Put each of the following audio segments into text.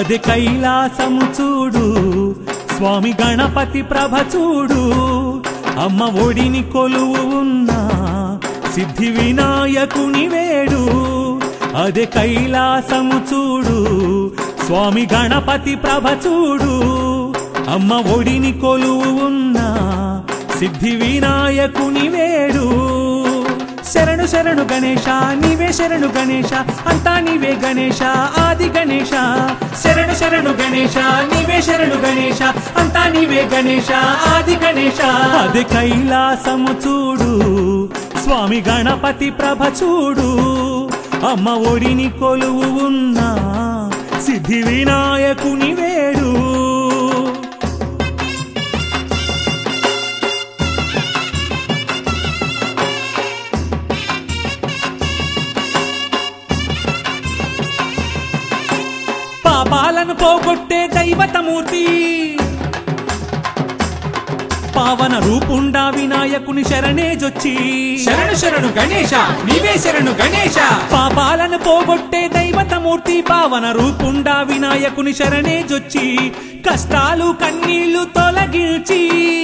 అది కైలాసము చూడు స్వామి గణపతి ప్రభ చూడు అమ్మ ఒడిని కొలువు ఉన్నా సిద్ధి వినాయకుని వేడు అదే కైలాసము చూడు స్వామి గణపతి ప్రభ చూడు అమ్మ ఒడిని కొలువు ఉన్నా సిద్ధి వినాయకుని వేడు శరణు శరణు గణేశ నీవే శరణు గణేశ అంతా నీవే గణేశ ఆది గణేశ శరణు శరణు గణేశ నీవే శరణు గణేశ అంతా నీవే గణేశ ఆది గణేశ అది కైలాసము చూడు స్వామి గణపతి ప్రభ చూడు అమ్మ ఒడిని కొలువు ఉన్నా సిద్ధి వినాయకుని వేడు పాపాలను పోగొట్టే దైవతమూర్తి పావన రూపుండా వినాయకుని శరణేజొచ్చి శరణు శరణు గణేశ నీవే శరణు గణేశ పాపాలను పోగొట్టే దైవతమూర్తి పావన రూపుండా వినాయకుని శరణేజొచ్చి కష్టాలు కన్నీళ్లు తొలగించి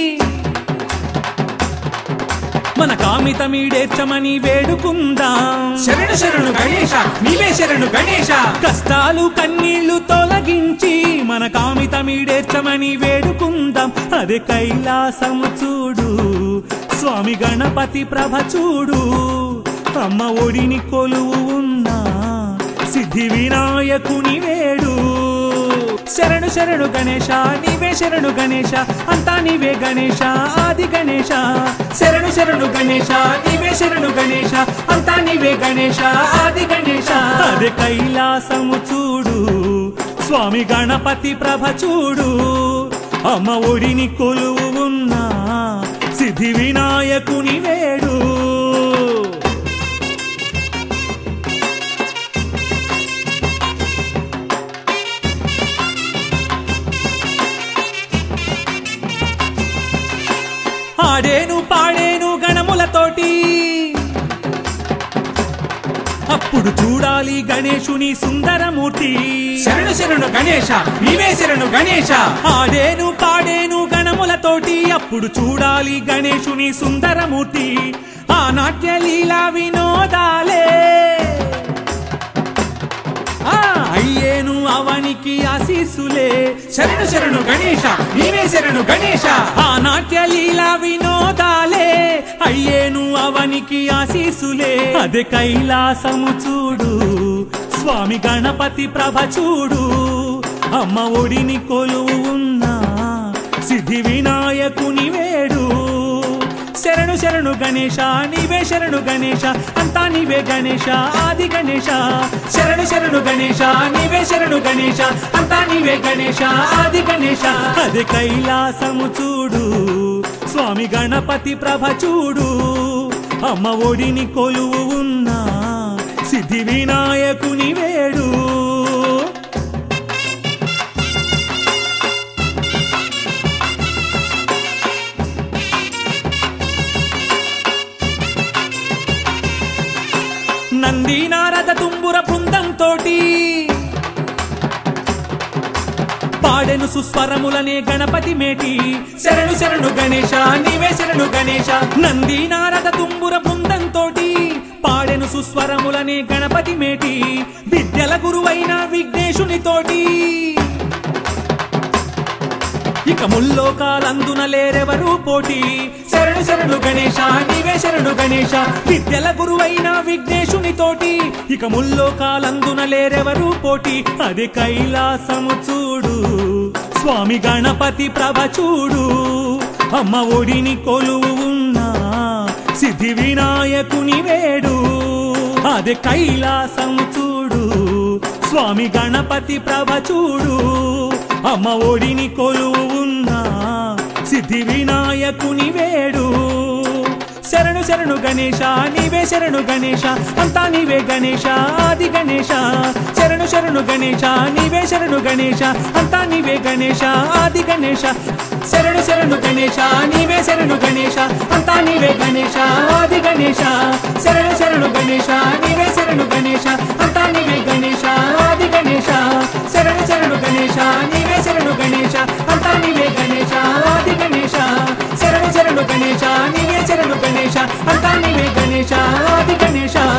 మన కామితమీడేర్చమని వేడుకుందాం శరణు శరణు గణేశ నీవే శరణు గణేశ కష్టాలు కన్నీళ్లు తొలగించి మన కామితమీడేర్చమని వేడుకుందాం అదే కైలాసము చూడు స్వామి గణపతి ప్రభ చూడు అమ్మ ఒడిని కొలువు ఉన్నా సిద్ధి వినాయకుని వేడు శరణు శరణు గణేశ నీవే శరణు గణేశ అంతా నీవే గణేశ ఆది గణేశ శరణు శరణు గణేశ నీవే శరణు గణేశ అంతా నీవే గణేశ ఆది గణేశ అదే కైలాసము చూడు స్వామి గణపతి ప్రభ చూడు అమ్మ ఒడిని కొలువు ఉన్నా సిద్ధి వినాయకుని వేడు ఆడేను పాడేను గణములతోటి అప్పుడు చూడాలి గణేశుని సుందరమూర్తి శరణు శరణు గణేశ నీవే శరణు గణేశ ఆడేను పాడేను గణములతోటి అప్పుడు చూడాలి గణేశుని సుందరమూర్తి ఆ నాట్య లీలా వినోదాలే ఆ అయ్యేను అవనికి ఆశీసులే శరణు శరణు గణేశ నీవే శరణు గణేశ ఆ నాట్య లీలా వినోదాలే అయ్యేను అవనికి ఆశీసులే అదే కైలాసము చూడు స్వామి గణపతి ప్రభ చూడు అమ్మ ఒడిని కొలువు ఉన్నా సిద్ధి వినాయకుని వేడు శరణు శరణు గణేశ నీవే శరణు గణేశ అంతా నీవే గణేశ ఆది గణేశ శరణు శరణు గణేశ నీవే శరణు గణేశ అంతా నీవే గణేశ ఆది గణేశ అది కైలాసము చూడు స్వామి గణపతి ప్రభ చూడు అమ్మ ఒడిని కొలువు ఉన్నా సిద్ధి వినాయకుని వేడు నంది నారద తుంబుర బృందంతోటి పాడెను సుస్వరములనే గణపతి మేటి శరణు శరణు గణేశ నీవే శరణు గణేశ నంది నారద తుంబుర బృందంతోటి పాడెను సుస్వరములనే గణపతి మేటి విద్యల గురువైన విఘ్నేశునితోటి ఇక ముల్లోకాలందున లేరెవరు పోటీ శరణు శరణు గణేశ నీవే శరణు గణేశ విద్యల గురువైన విఘ్నేశునితోటి ఇక ముల్లోకాలందున లేరెవరు పోటీ అది కైలాసము చూడు స్వామి గణపతి ప్రభ చూడు అమ్మ ఒడిని కొలువు ఉన్నా సిద్ధి వినాయకుని వేడు అది కైలాసము చూడు స్వామి గణపతి ప్రభ చూడు అమ్మ ఒడిని కొలువు ఉన్నా సిద్ధి వినాయకుని వేడు శరణు శరణు గణేశ నీవే శరణు గణేశ అంతా నీవే గణేశ ఆది గణేశ శరణు శరణు గణేశ నీవే శరణు గణేశ అంతా నీవే గణేశ ఆది గణేశ శరణు శరణు గణేశ నీవే శరణు గణేశ అంతా నీవే గణేశ ఆది గణేశ శరణు శరణు గణేశ నీవే శరణు గణేశ అంతా నీవే గణేశ ఆది గణేశ శరణు శరణు గణేశ గణేశ నీవే శరణు గణేశ అంతా నీవే గణేశ ఆది గణేశ శరణు శరణు గణేశ నీవే శరణు గణేశ అంతా నీవే గణేశ ఆది గణేశ